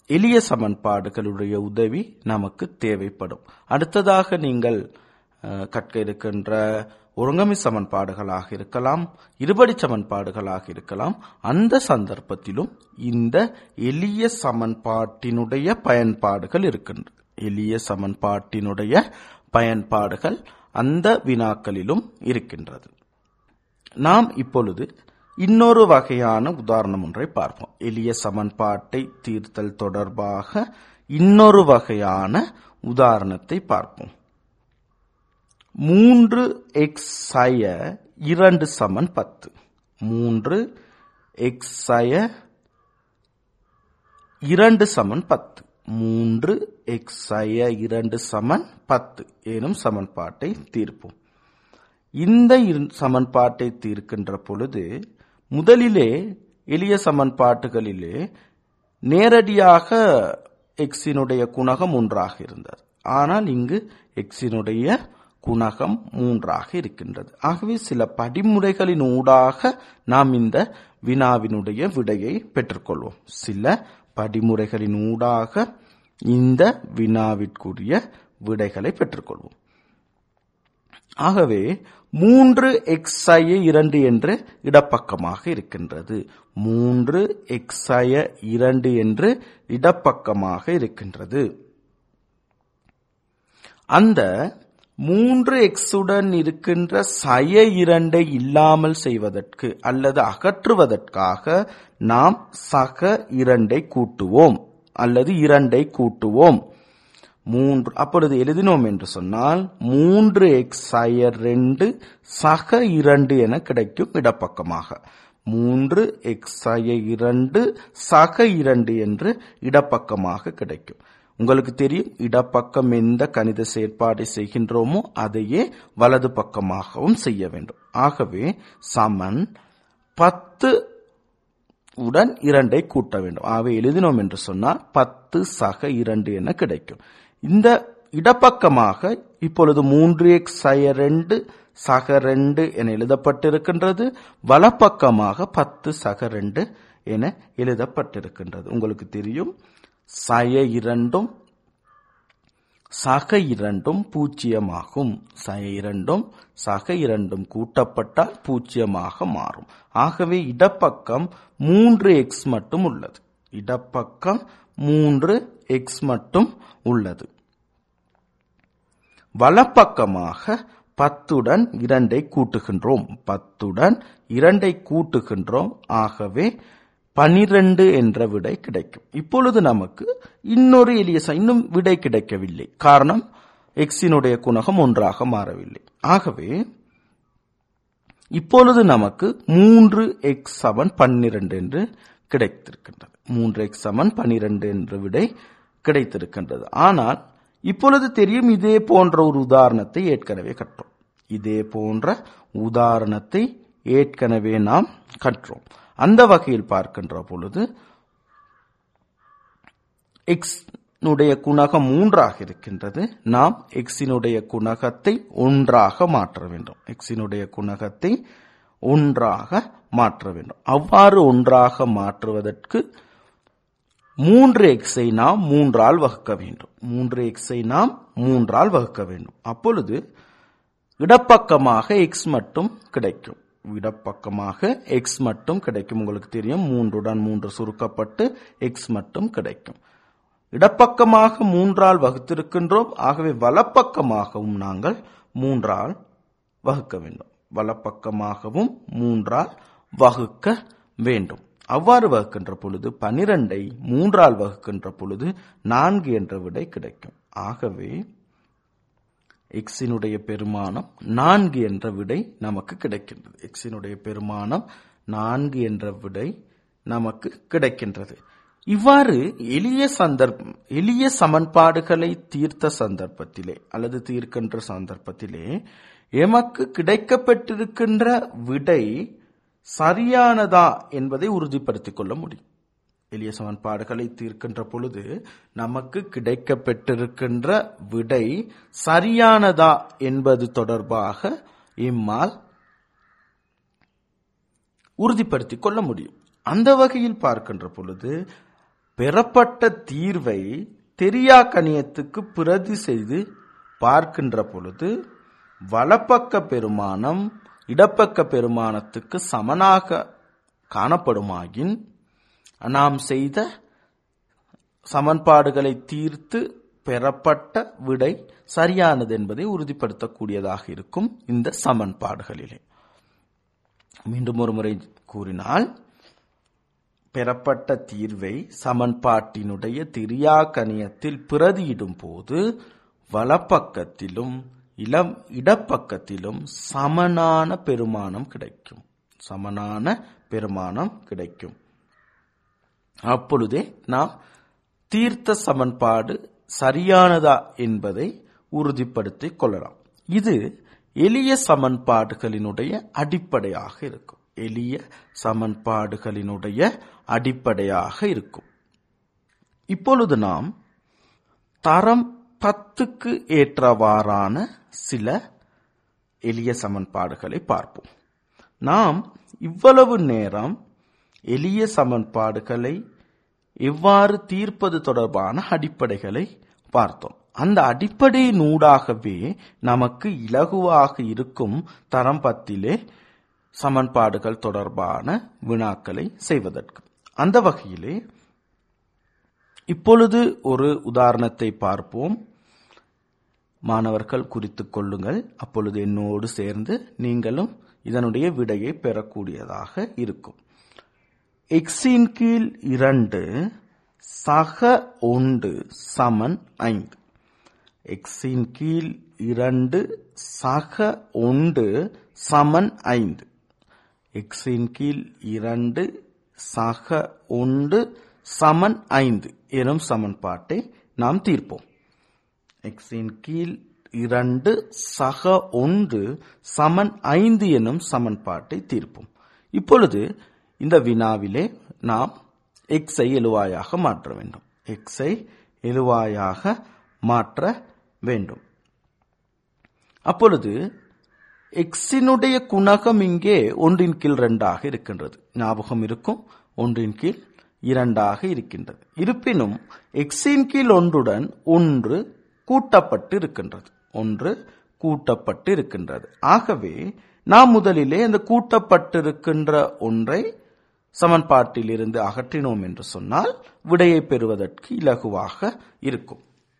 எளிய சமன்பாடுகளுடைய உதவி நமக்கு தேவைப்படும் அடுத்ததாக நீங்கள் அஹ், கற்க இருக்கின்ற ஒருங்கமை சமன்பாடுகளாக இருக்கலாம் இருபடி சமன்பாடுகளாக இருக்கலாம் அந்த சந்தர்ப்பத்திலும் இந்த எளிய சமன்பாட்டினுடைய பயன்பாடுகள் இருக்கின்றன எளிய சமன்பாட்டினுடைய பயன்பாடுகள் அந்த வினாக்களிலும் இருக்கின்றது நாம் இப்பொழுது இன்னொரு வகையான உதாரணம் ஒன்றை பார்ப்போம் எளிய சமன்பாட்டை தீர்த்தல் தொடர்பாக இன்னொரு வகையான உதாரணத்தை பார்ப்போம் மூன்று எக்ஸ் சய இரண்டு சமன் பத்து மூன்று எக்ஸ் சய இரண்டு சமன் பத்து மூன்று எக்ஸ் சய இரண்டு சமன் பத்து எனும் சமன்பாட்டை தீர்ப்போம் இந்த இரு- சமன்பாட்டை தீர்க்கின்ற பொழுது முதலிலே எளிய சமன்பாட்டுகளிலே நேரடியாக எக்ஸினுடைய குணகம் ஒன்றாக இருந்தது ஆனால் இங்கு எக்ஸினுடைய குணகம் மூன்றாக இருக்கின்றது ஆகவே சில படிமுறைகளின் ஊடாக நாம் இந்த வினாவினுடைய விடையை பெற்றுக்கொள்வோம் சில படிமுறைகளின் ஊடாக இந்த வினாவிற்குரிய விடைகளை பெற்றுக்கொள்வோம் ஆகவே மூன்று எக்ஸய இரண்டு என்று இடப்பக்கமாக இருக்கின்றது மூன்று எக்ஸய இரண்டு என்று இடப்பக்கமாக இருக்கின்றது அந்த மூன்று எக்ஸுடன் இருக்கின்ற சய இரண்டை இல்லாமல் செய்வதற்கு அல்லது அகற்றுவதற்காக நாம் சக இரண்டை கூட்டுவோம் அல்லது இரண்டை கூட்டுவோம் மூன்று அப்பொழுது எழுதினோம் என்று சொன்னால் மூன்று எக்ஸ் சய ரெண்டு சக இரண்டு என கிடைக்கும் இடப்பக்கமாக மூன்று எக்ஸ் சய இரண்டு சக இரண்டு என்று இடப்பக்கமாக கிடைக்கும் உங்களுக்கு தெரியும் இடப்பக்கம் எந்த கணித செயற்பாடை செய்கின்றோமோ அதையே வலது பக்கமாகவும் செய்ய வேண்டும் ஆகவே சமன் பத்து உடன் இரண்டை கூட்ட வேண்டும் ஆகவே எழுதினோம் என்று சொன்னால் பத்து சக இரண்டு என கிடைக்கும் இந்த இடப்பக்கமாக இப்பொழுது மூன்று எக்ஸ் சய ரெண்டு சக ரெண்டு என எழுதப்பட்டிருக்கின்றது வலப்பக்கமாக பத்து சக ரெண்டு என எழுதப்பட்டிருக்கின்றது உங்களுக்கு தெரியும் சய இரண்டும் சக இரண்டும் பூஜ்ஜியமாகும் சக இரண்டும் சக இரண்டும் கூட்டப்பட்டால் பூஜ்ஜியமாக மாறும் ஆகவே இடப்பக்கம் மூன்று எக்ஸ் மட்டும் உள்ளது இடப்பக்கம் மூன்று எக்ஸ் மட்டும் உள்ளது வலப்பக்கமாக பத்துடன் இரண்டை கூட்டுகின்றோம் பத்துடன் இரண்டை கூட்டுகின்றோம் ஆகவே பனிரெண்டு என்ற விடை கிடைக்கும் இப்பொழுது நமக்கு இன்னொரு எளிய ச- இன்னும் விடை கிடைக்கவில்லை காரணம் எக்ஸினுடைய குணகம் ஒன்றாக மாறவில்லை ஆகவே இப்பொழுது நமக்கு மூன்று எக்ஸ் சமன் பன்னிரண்டு என்று கிடைத்திருக்கின்றது மூன்று எக்ஸ் சமன் பன்னிரண்டு என்ற விடை கிடைத்திருக்கின்றது ஆனால் இப்பொழுது தெரியும் இதே போன்ற ஒரு உதாரணத்தை ஏற்கனவே கற்றோம் இதே போன்ற உதாரணத்தை ஏற்கனவே நாம் கற்றோம் அந்த வகையில் பார்க்கின்ற பொழுது எக்ஸ் னுடைய குணகம் மூன்றாக இருக்கின்றது நாம் எக்ஸினுடைய குணகத்தை ஒன்றாக மாற்ற வேண்டும் எக்ஸினுடைய குணகத்தை ஒன்றாக மாற்ற வேண்டும் அவ்வாறு ஒன்றாக மாற்றுவதற்கு மூன்று எக்ஸை நாம் மூன்றால் வகுக்க வேண்டும் மூன்று எக்ஸை நாம் மூன்றால் வகுக்க வேண்டும் அப்பொழுது இடப்பக்கமாக எக்ஸ் மட்டும் கிடைக்கும் இடப்பக்கமாக எக்ஸ் மட்டும் கிடைக்கும் உங்களுக்கு தெரியும் மூன்றுடன் மூன்று சுருக்கப்பட்டு எக்ஸ் மட்டும் கிடைக்கும் இடப்பக்கமாக மூன்றால் வகுத்திருக்கின்றோம் ஆகவே வலப்பக்கமாகவும் நாங்கள் மூன்றால் வகுக்க வேண்டும் வலப்பக்கமாகவும் மூன்றால் வகுக்க வேண்டும் அவ்வாறு வகுக்கின்ற பொழுது பனிரெண்டை மூன்றால் வகுக்கின்ற பொழுது நான்கு என்ற விடை கிடைக்கும் ஆகவே எக்ஸினுடைய பெருமானம் நான்கு என்ற விடை நமக்கு கிடைக்கின்றது எக்ஸினுடைய பெருமானம் நான்கு என்ற விடை நமக்கு கிடைக்கின்றது இவ்வாறு எளிய சந்தர்ப்பம் எளிய சமன்பாடுகளை தீர்த்த சந்தர்ப்பத்திலே அல்லது தீர்க்கின்ற சந்தர்ப்பத்திலே எமக்கு கிடைக்கப்பட்டிருக்கின்ற விடை சரியானதா என்பதை உறுதிப்படுத்திக் கொள்ள முடியும் எளிய சமன்பாடுகளை தீர்க்கின்ற பொழுது நமக்கு கிடைக்கப்பெற்றிருக்கின்ற விடை சரியானதா என்பது தொடர்பாக இம்மால் உறுதிப்படுத்திக் கொள்ள முடியும் அந்த வகையில் பார்க்கின்ற பொழுது பெறப்பட்ட தீர்வை தெரியா கணியத்துக்கு பிரதி செய்து பார்க்கின்ற பொழுது வலப்பக்க பெருமானம் இடப்பக்க பெருமானத்துக்கு சமனாக காணப்படுமாயின் நாம் செய்த சமன்பாடுகளை தீர்த்து பெறப்பட்ட விடை சரியானது என்பதை உறுதிப்படுத்தக்கூடியதாக இருக்கும் இந்த சமன்பாடுகளிலே மீண்டும் ஒரு முறை கூறினால் பெறப்பட்ட தீர்வை சமன்பாட்டினுடைய திரியா கணியத்தில் பிரதியிடும் போது வலப்பக்கத்திலும் இளம் இடப்பக்கத்திலும் சமனான பெருமானம் கிடைக்கும் சமனான பெருமானம் கிடைக்கும் அப்பொழுதே நாம் தீர்த்த சமன்பாடு சரியானதா என்பதை உறுதிப்படுத்திக் கொள்ளலாம் இது எளிய சமன்பாடுகளினுடைய அடிப்படையாக இருக்கும் எளிய சமன்பாடுகளினுடைய அடிப்படையாக இருக்கும் இப்பொழுது நாம் தரம் பத்துக்கு ஏற்றவாறான சில எளிய சமன்பாடுகளை பார்ப்போம் நாம் இவ்வளவு நேரம் எளிய சமன்பாடுகளை எவ்வாறு தீர்ப்பது தொடர்பான அடிப்படைகளை பார்த்தோம் அந்த அடிப்படையினூடாகவே நமக்கு இலகுவாக இருக்கும் தரம் பத்திலே சமன்பாடுகள் தொடர்பான வினாக்களை செய்வதற்கு அந்த வகையிலே இப்பொழுது ஒரு உதாரணத்தை பார்ப்போம் மாணவர்கள் குறித்துக் கொள்ளுங்கள் அப்பொழுது என்னோடு சேர்ந்து நீங்களும் இதனுடைய விடையை பெறக்கூடியதாக இருக்கும் எக்ஸின் கீழ் இரண்டு சக ஒன்று சமன் ஐந்து எக்ஸின் கீழ் இரண்டு சக ஒன்று சமன் ஐந்து எக்ஸின் கீழ் இரண்டு சக ஒன்று சமன் ஐந்து எனும் சமன்பாட்டை நாம் தீர்ப்போம் எக்ஸின் கீழ் இரண்டு சக ஒன்று சமன் ஐந்து எனும் சமன்பாட்டை தீர்ப்போம் இப்பொழுது இந்த வினாவிலே நாம் எக்ஸை எழுவாயாக மாற்ற வேண்டும் எக்ஸை எழுவாயாக மாற்ற வேண்டும் அப்பொழுது எக்ஸினுடைய குணகம் இங்கே ஒன்றின் கீழ் இரண்டாக இருக்கின்றது ஞாபகம் இருக்கும் ஒன்றின் கீழ் இரண்டாக இருக்கின்றது இருப்பினும் எக்ஸின் கீழ் ஒன்றுடன் ஒன்று கூட்டப்பட்டு இருக்கின்றது ஒன்று கூட்டப்பட்டு இருக்கின்றது ஆகவே நாம் முதலிலே அந்த கூட்டப்பட்டிருக்கின்ற ஒன்றை சமன்பாட்டிலிருந்து அகற்றினோம் என்று சொன்னால் விடையை பெறுவதற்கு இலகுவாக இருக்கும்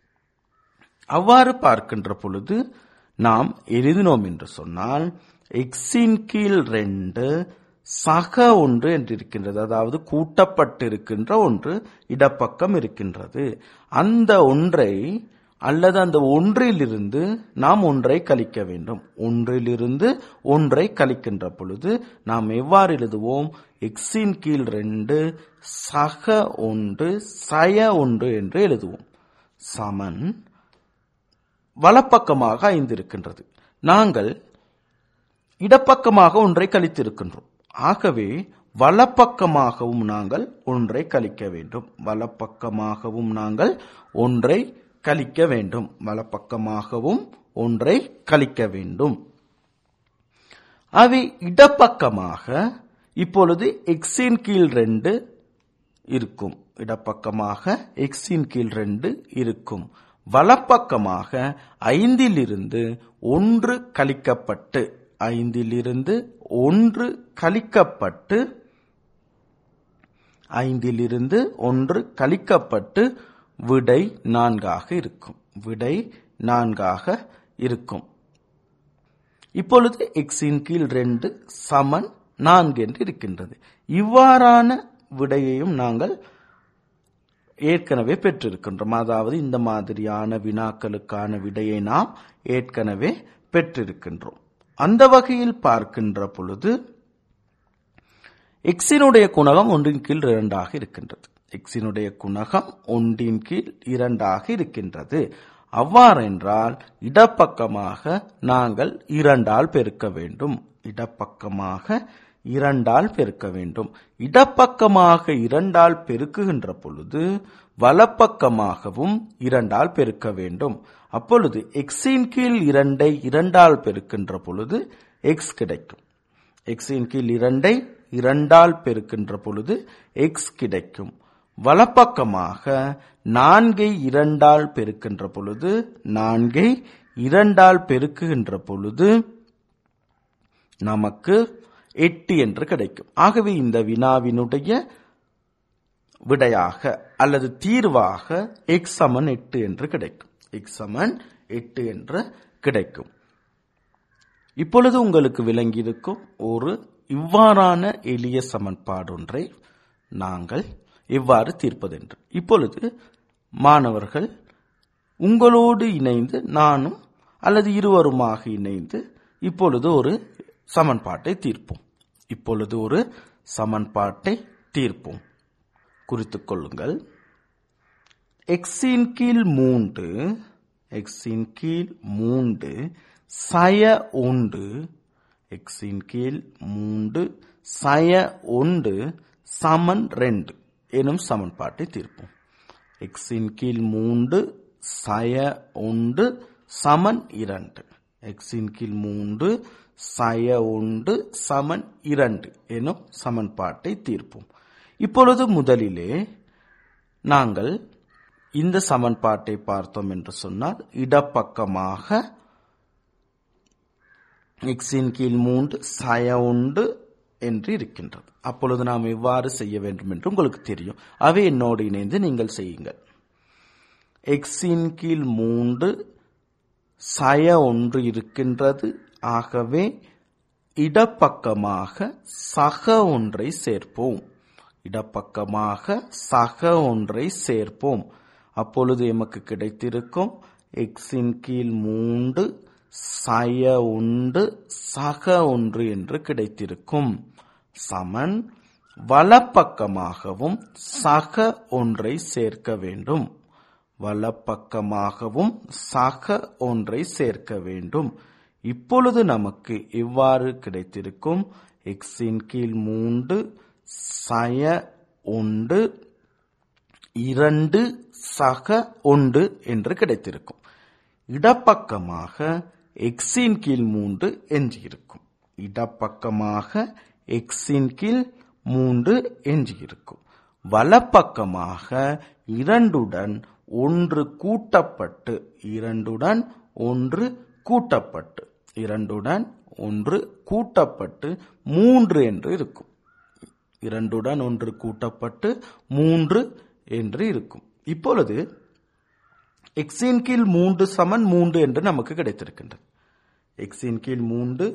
அவ்வாறு பார்க்கின்ற பொழுது நாம் எழுதினோம் என்று சொன்னால் எக்ஸின் கீழ் ரெண்டு சக ஒன்று என்று இருக்கின்றது அதாவது கூட்டப்பட்டிருக்கின்ற ஒன்று இடப்பக்கம் இருக்கின்றது அந்த ஒன்றை அல்லது அந்த ஒன்றிலிருந்து நாம் ஒன்றை கழிக்க வேண்டும் ஒன்றிலிருந்து ஒன்றை கழிக்கின்ற பொழுது நாம் எவ்வாறு எழுதுவோம் எக்ஸின் கீழ் ரெண்டு சக ஒன்று சய ஒன்று என்று எழுதுவோம் சமன் வலப்பக்கமாக ஐந்து இருக்கின்றது நாங்கள் இடப்பக்கமாக ஒன்றை கழித்திருக்கின்றோம் ஆகவே வலப்பக்கமாகவும் நாங்கள் ஒன்றை கழிக்க வேண்டும் வலப்பக்கமாகவும் நாங்கள் ஒன்றை கழிக்க வேண்டும் வலப்பக்கமாகவும் ஒன்றை கழிக்க வேண்டும் அவை இடப்பக்கமாக இப்பொழுது எக்ஸின் கீழ் ரெண்டு இருக்கும் இடப்பக்கமாக எக்ஸின் கீழ் ரெண்டு இருக்கும் வலப்பக்கமாக ஐந்திலிருந்து ஒன்று கழிக்கப்பட்டு ஐந்திலிருந்து ஒன்று கழிக்கப்பட்டு ஐந்திலிருந்து ஒன்று கழிக்கப்பட்டு விடை நான்காக இருக்கும் விடை நான்காக இருக்கும் இப்பொழுது எக்ஸின் கீழ் ரெண்டு சமன் நான்கு என்று இருக்கின்றது இவ்வாறான விடையையும் நாங்கள் ஏற்கனவே பெற்றிருக்கின்றோம் அதாவது இந்த மாதிரியான வினாக்களுக்கான விடையை நாம் ஏற்கனவே பெற்றிருக்கின்றோம் அந்த வகையில் பார்க்கின்ற பொழுது எக்ஸினுடைய குணகம் ஒன்றின் கீழ் இரண்டாக இருக்கின்றது எக்ஸினுடைய குணகம் ஒன்றின் கீழ் இரண்டாக இருக்கின்றது அவ்வாறென்றால் இடப்பக்கமாக நாங்கள் இரண்டால் பெருக்க வேண்டும் இடப்பக்கமாக இரண்டால் பெருக்க வேண்டும் இடப்பக்கமாக இரண்டால் பெருக்குகின்ற பொழுது வலப்பக்கமாகவும் இரண்டால் பெருக்க வேண்டும் அப்பொழுது எக்ஸின் கீழ் இரண்டை இரண்டால் பெருக்கின்ற பொழுது எக்ஸ் கிடைக்கும் எக்ஸின் கீழ் இரண்டை இரண்டால் பெருக்கின்ற பொழுது எக்ஸ் கிடைக்கும் வலப்பக்கமாக நான்கை இரண்டால் பெருக்கின்ற பொழுது நான்கை இரண்டால் பெருக்குகின்ற பொழுது நமக்கு எட்டு என்று கிடைக்கும் ஆகவே இந்த வினாவினுடைய விடையாக அல்லது தீர்வாக எக்ஸ் சமன் எட்டு என்று கிடைக்கும் எக்ஸ் சமன் எட்டு என்று கிடைக்கும் இப்பொழுது உங்களுக்கு விளங்கியிருக்கும் ஒரு இவ்வாறான எளிய சமன்பாடு ஒன்றை நாங்கள் எவ்வாறு தீர்ப்பதென்று இப்பொழுது மாணவர்கள் உங்களோடு இணைந்து நானும் அல்லது இருவருமாக இணைந்து இப்பொழுது ஒரு சமன்பாட்டை தீர்ப்போம் இப்பொழுது ஒரு சமன்பாட்டை தீர்ப்போம் குறித்துக் கொள்ளுங்கள் எக்ஸின் கீழ் மூன்று எக்ஸின் கீழ் மூன்று சய ஒன்று எக்ஸின் கீழ் மூன்று சய ஒன்று சமன் ரெண்டு எனும் சமன்பாட்டை தீர்ப்போம் எக்ஸின் கீழ் மூன்று சய ஒன்று சமன் இரண்டு எக்ஸின் கீழ் மூன்று சய ஒன்று சமன் இரண்டு எனும் சமன்பாட்டை தீர்ப்போம் இப்பொழுது முதலிலே நாங்கள் இந்த சமன்பாட்டை பார்த்தோம் என்று சொன்னால் இடப்பக்கமாக எக்ஸின் கீழ் மூன்று சய உண்டு என்று இருக்கின்றது அப்பொழுது நாம் எவ்வாறு செய்ய வேண்டும் என்று உங்களுக்கு தெரியும் அவை என்னோடு இணைந்து நீங்கள் செய்யுங்கள் எக்ஸின் கீழ் மூன்று சய ஒன்று இருக்கின்றது ஆகவே இடப்பக்கமாக சக ஒன்றை சேர்ப்போம் இடப்பக்கமாக சக ஒன்றை சேர்ப்போம் அப்பொழுது எமக்கு கிடைத்திருக்கும் எக்ஸின் கீழ் மூன்று சய உண்டு சக ஒன்று என்று கிடைத்திருக்கும் சமன் வலப்பக்கமாகவும் சக ஒன்றை சேர்க்க வேண்டும் வலப்பக்கமாகவும் சக ஒன்றை சேர்க்க வேண்டும் இப்பொழுது நமக்கு இவ்வாறு கிடைத்திருக்கும் எக்ஸின் கீழ் மூன்று சய ஒன்று இரண்டு சக ஒன்று என்று கிடைத்திருக்கும் இடப்பக்கமாக எக்ஸின் கீழ் மூன்று எஞ்சியிருக்கும் இடப்பக்கமாக எக்ஸின் கீழ் மூன்று எஞ்சியிருக்கும் வலப்பக்கமாக இரண்டுடன் ஒன்று கூட்டப்பட்டு இரண்டுடன் ஒன்று கூட்டப்பட்டு இரண்டுடன் ஒன்று கூட்டப்பட்டு மூன்று என்று இருக்கும் இரண்டுடன் ஒன்று கூட்டப்பட்டு மூன்று என்று இருக்கும் இப்பொழுது எக்ஸின் கீழ் மூன்று சமன் மூன்று என்று நமக்கு கிடைத்திருக்கின்றது எக்ஸின் கீழ் மூன்று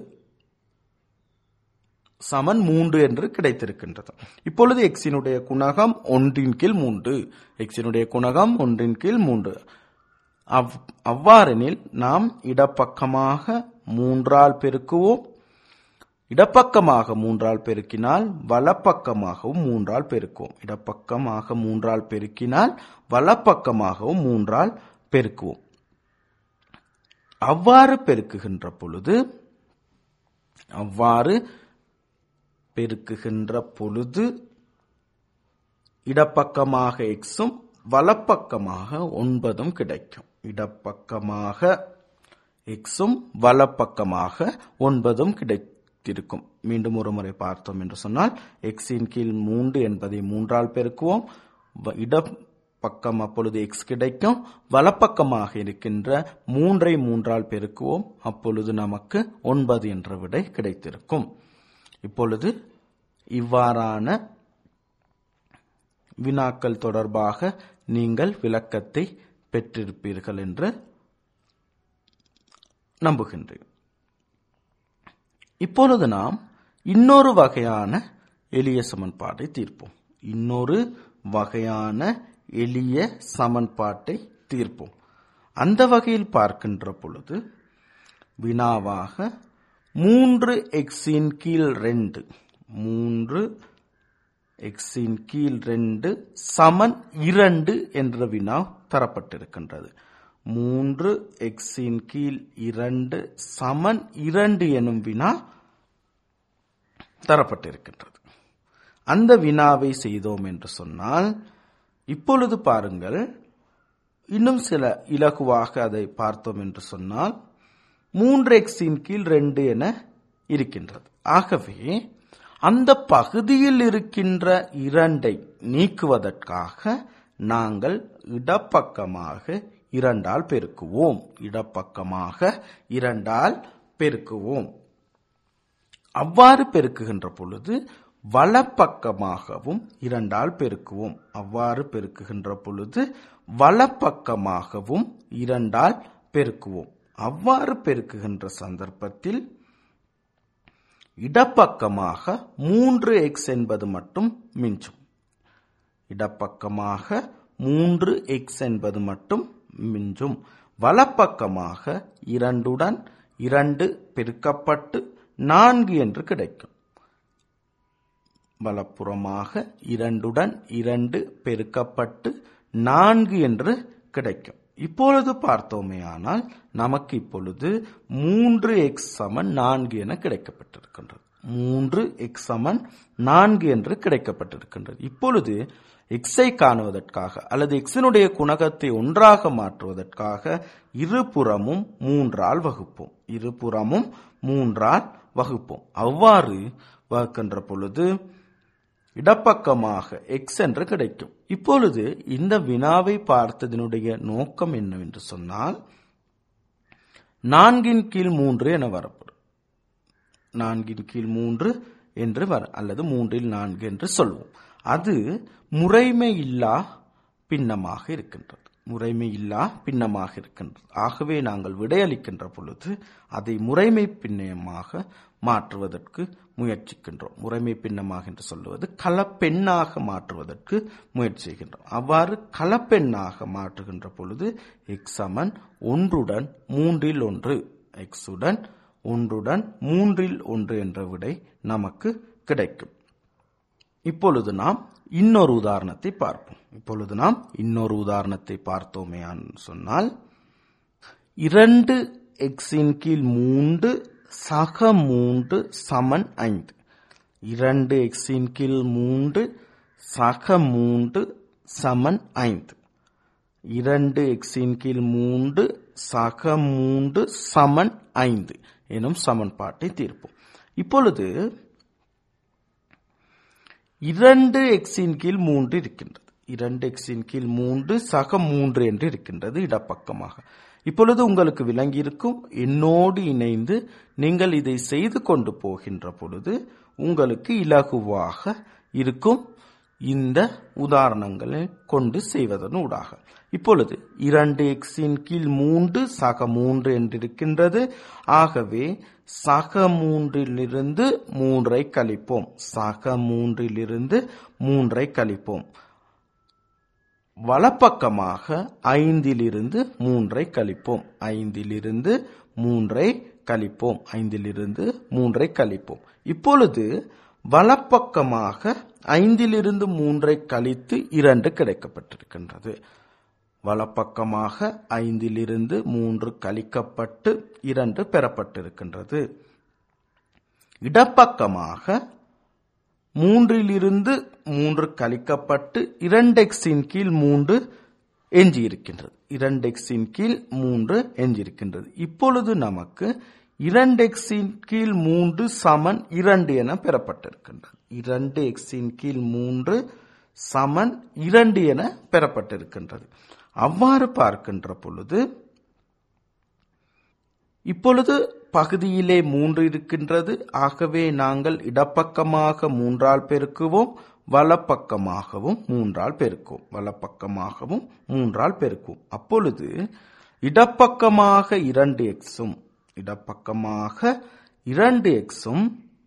சமன் மூன்று என்று கிடைத்திருக்கின்றது இப்பொழுது எக்ஸினுடைய குணகம் ஒன்றின் கீழ் மூன்று எக்ஸினுடைய குணகம் ஒன்றின் கீழ் மூன்று அவ் அவ்வாறெனில் நாம் இடப்பக்கமாக மூன்றால் பெருக்குவோம் இடப்பக்கமாக மூன்றால் பெருக்கினால் வலப்பக்கமாகவும் மூன்றால் பெருக்குவோம் இடப்பக்கமாக மூன்றால் பெருக்கினால் வலப்பக்கமாகவும் மூன்றால் பெருக்குவோம் அவ்வாறு பெருக்குகின்ற பொழுது அவ்வாறு பெருக்குகின்ற பொழுது இடப்பக்கமாக எக்ஸும் வலப்பக்கமாக ஒன்பதும் கிடைக்கும் இடப்பக்கமாக எக்ஸும் வலப்பக்கமாக ஒன்பதும் கிடைத்திருக்கும் மீண்டும் ஒரு முறை பார்த்தோம் என்று சொன்னால் எக்ஸின் கீழ் மூன்று என்பதை மூன்றால் பெருக்குவோம் வ- இடப்பக்கம் அப்பொழுது எக்ஸ் கிடைக்கும் வலப்பக்கமாக இருக்கின்ற மூன்றை மூன்றால் பெருக்குவோம் அப்பொழுது நமக்கு ஒன்பது என்ற விடை கிடைத்திருக்கும் இப்பொழுது இவ்வாறான வினாக்கள் தொடர்பாக நீங்கள் விளக்கத்தை பெற்றிருப்பீர்கள் என்று நம்புகின்றேன் இப்பொழுது நாம் இன்னொரு வகையான எளிய சமன்பாட்டை தீர்ப்போம் இன்னொரு வகையான எளிய சமன்பாட்டை தீர்ப்போம் அந்த வகையில் பார்க்கின்ற பொழுது வினாவாக மூன்று எக்ஸின் கீழ் ரெண்டு மூன்று எக்ஸின் கீழ் ரெண்டு சமன் இரண்டு என்ற வினா தரப்பட்டிருக்கின்றது மூன்று எக்ஸின் கீழ் இரண்டு சமன் இரண்டு எனும் வினா தரப்பட்டிருக்கின்றது அந்த வினாவை செய்தோம் என்று சொன்னால் இப்பொழுது பாருங்கள் இன்னும் சில இலகுவாக அதை பார்த்தோம் என்று சொன்னால் மூன்று எக்ஸின் கீழ் ரெண்டு என இருக்கின்றது ஆகவே அந்த பகுதியில் இருக்கின்ற இரண்டை நீக்குவதற்காக நாங்கள் இடப்பக்கமாக இரண்டால் பெருக்குவோம் இடப்பக்கமாக இரண்டால் பெருக்குவோம் அவ்வாறு பெருக்குகின்ற பொழுது வலப்பக்கமாகவும் இரண்டால் பெருக்குவோம் அவ்வாறு பெருக்குகின்ற பொழுது வலப்பக்கமாகவும் இரண்டால் பெருக்குவோம் அவ்வாறு பெருக்குகின்ற சந்தர்ப்பத்தில் இடப்பக்கமாக மூன்று எக்ஸ் என்பது மட்டும் மிஞ்சும் இடப்பக்கமாக மூன்று எக்ஸ் என்பது மட்டும் மிஞ்சும் வலப்பக்கமாக இரண்டுடன் இரண்டு பெருக்கப்பட்டு நான்கு என்று கிடைக்கும் வலப்புறமாக இரண்டுடன் இரண்டு பெருக்கப்பட்டு நான்கு என்று கிடைக்கும் இப்பொழுது பார்த்தோமேயானால் நமக்கு இப்பொழுது மூன்று எக்ஸ் சமன் நான்கு என கிடைக்கப்பட்டிருக்கின்றது மூன்று எக்ஸ் சமன் நான்கு என்று கிடைக்கப்பட்டிருக்கின்றது இப்பொழுது எக்ஸை காணுவதற்காக அல்லது எக்ஸினுடைய குணகத்தை ஒன்றாக மாற்றுவதற்காக இருபுறமும் மூன்றால் வகுப்போம் இருபுறமும் மூன்றால் வகுப்போம் அவ்வாறு வகுக்கின்ற பொழுது இடப்பக்கமாக எக்ஸ் என்று கிடைக்கும் இப்பொழுது இந்த வினாவை பார்த்ததனுடைய நோக்கம் என்னவென்று சொன்னால் நான்கின் கீழ் மூன்று என வரப்படும் நான்கின் கீழ் மூன்று என்று வர அல்லது மூன்றில் நான்கு என்று சொல்வோம் அது முறைமை இல்லா பின்னமாக இருக்கின்றது முறைமை இல்லா பின்னமாக இருக்கின்றது ஆகவே நாங்கள் விடையளிக்கின்ற பொழுது அதை முறைமை பின்னமாக மாற்றுவதற்கு முயற்சிக்கின்றோம் முறைமை பின்னமாக என்று சொல்லுவது கலப்பெண்ணாக மாற்றுவதற்கு முயற்சி செய்கின்றோம் அவ்வாறு கலப்பெண்ணாக மாற்றுகின்ற பொழுது எக்ஸமன் ஒன்றுடன் மூன்றில் ஒன்று எக்ஸுடன் ஒன்றுடன் மூன்றில் ஒன்று என்ற விடை நமக்கு கிடைக்கும் இப்பொழுது நாம் இன்னொரு உதாரணத்தை பார்ப்போம் இப்பொழுது நாம் இன்னொரு உதாரணத்தை பார்த்தோமே சொன்னால் இரண்டு எக்ஸின் கீழ் மூன்று சக மூன்று சமன் ஐந்து இரண்டு எக்ஸின் கீழ் மூன்று சக மூன்று சமன் ஐந்து இரண்டு எக்ஸின் கீழ் மூன்று சக மூன்று சமன் ஐந்து எனும் சமன்பாட்டை தீர்ப்போம் இப்பொழுது இரண்டு எக்ஸின் கீழ் மூன்று இருக்கின்றது இரண்டு எக்ஸின் கீழ் மூன்று சக மூன்று என்று இருக்கின்றது இடப்பக்கமாக இப்பொழுது உங்களுக்கு விளங்கியிருக்கும் என்னோடு இணைந்து நீங்கள் இதை செய்து கொண்டு போகின்ற பொழுது உங்களுக்கு இலகுவாக இருக்கும் இந்த உதாரணங்களை கொண்டு செய்வதன் ஊடாக இப்பொழுது இரண்டு எக்ஸின் கீழ் மூன்று சக மூன்று என்றிருக்கின்றது ஆகவே சக மூன்றிலிருந்து மூன்றை கழிப்போம் சக மூன்றிலிருந்து மூன்றை கழிப்போம் வலப்பக்கமாக ஐந்திலிருந்து மூன்றை கழிப்போம் ஐந்திலிருந்து மூன்றை கழிப்போம் ஐந்திலிருந்து மூன்றை கழிப்போம் இப்பொழுது வலப்பக்கமாக ஐந்திலிருந்து மூன்றை கழித்து இரண்டு கிடைக்கப்பட்டிருக்கின்றது வலப்பக்கமாக ஐந்திலிருந்து மூன்று கழிக்கப்பட்டு இரண்டு பெறப்பட்டிருக்கின்றது இடப்பக்கமாக மூன்றிலிருந்து மூன்று கழிக்கப்பட்டு இரண்டு எக்ஸின் கீழ் மூன்று எஞ்சியிருக்கின்றது இரண்டு எக்ஸின் கீழ் மூன்று எஞ்சியிருக்கின்றது இப்பொழுது நமக்கு இரண்டு எக்ஸின் கீழ் மூன்று சமன் இரண்டு என பெறப்பட்டிருக்கின்றது இரண்டு எக்ஸின் கீழ் மூன்று சமன் இரண்டு என பெறப்பட்டிருக்கின்றது அவ்வாறு பார்க்கின்ற பொழுது இப்பொழுது பகுதியிலே மூன்று இருக்கின்றது ஆகவே நாங்கள் இடப்பக்கமாக மூன்றால் பெருக்குவோம் வலப்பக்கமாகவும் மூன்றால் பெருக்குவோம் வலப்பக்கமாகவும் மூன்றால் பெருக்குவோம் அப்பொழுது இடப்பக்கமாக இரண்டு எக்ஸும் இடப்பக்கமாக இரண்டு எக்ஸும்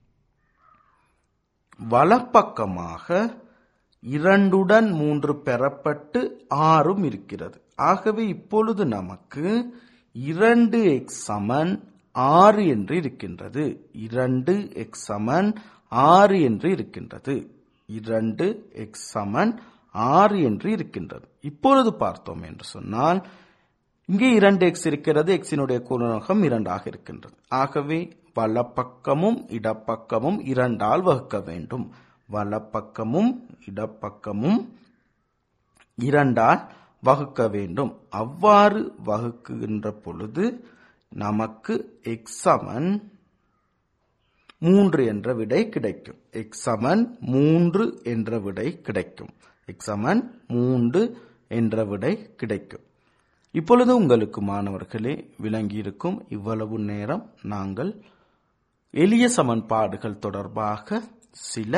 வலப்பக்கமாக இரண்டுடன் மூன்று பெறப்பட்டு ஆறும் இருக்கிறது ஆகவே இப்பொழுது நமக்கு இரண்டு எக்ஸ் சமன் ஆறு என்று இருக்கின்றது இரண்டு எக்ஸ் சமன் ஆறு என்று இருக்கின்றது இரண்டு எக்ஸ் சமன் ஆறு என்று இருக்கின்றது இப்பொழுது பார்த்தோம் என்று சொன்னால் இங்கே இரண்டு எக்ஸ் இருக்கிறது எக்ஸினுடைய குணகம் இரண்டாக இருக்கின்றது ஆகவே வலப்பக்கமும் இடப்பக்கமும் இரண்டால் வகுக்க வேண்டும் வலப்பக்கமும் இடப்பக்கமும் இரண்டால் வகுக்க வேண்டும் அவ்வாறு வகுக்குகின்ற பொழுது நமக்கு எக்ஸமன் மூன்று என்ற விடை கிடைக்கும் எக்ஸ் சமன் மூன்று என்ற விடை கிடைக்கும் எக்ஸ் சமன் மூன்று என்ற விடை கிடைக்கும் இப்பொழுது உங்களுக்கு மாணவர்களே விளங்கியிருக்கும் இவ்வளவு நேரம் நாங்கள் எளிய சமன்பாடுகள் தொடர்பாக சில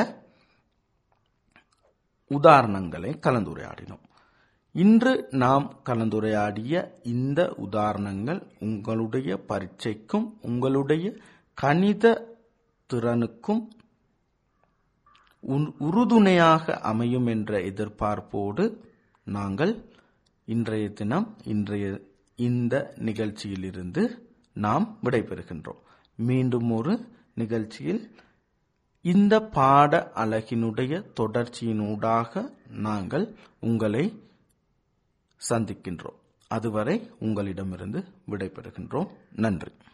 உதாரணங்களை கலந்துரையாடினோம் இன்று நாம் கலந்துரையாடிய இந்த உதாரணங்கள் உங்களுடைய பரீட்சைக்கும் உங்களுடைய கணித திறனுக்கும் உன்- உறுதுணையாக அமையும் என்ற எதிர்பார்ப்போடு நாங்கள் இன்றைய தினம் இன்றைய இந்த நிகழ்ச்சியிலிருந்து நாம் விடைபெறுகின்றோம் மீண்டும் ஒரு நிகழ்ச்சியில் இந்த பாட அழகினுடைய தொடர்ச்சியினூடாக நாங்கள் உங்களை சந்திக்கின்றோம் அதுவரை உங்களிடமிருந்து விடைபெறுகின்றோம் நன்றி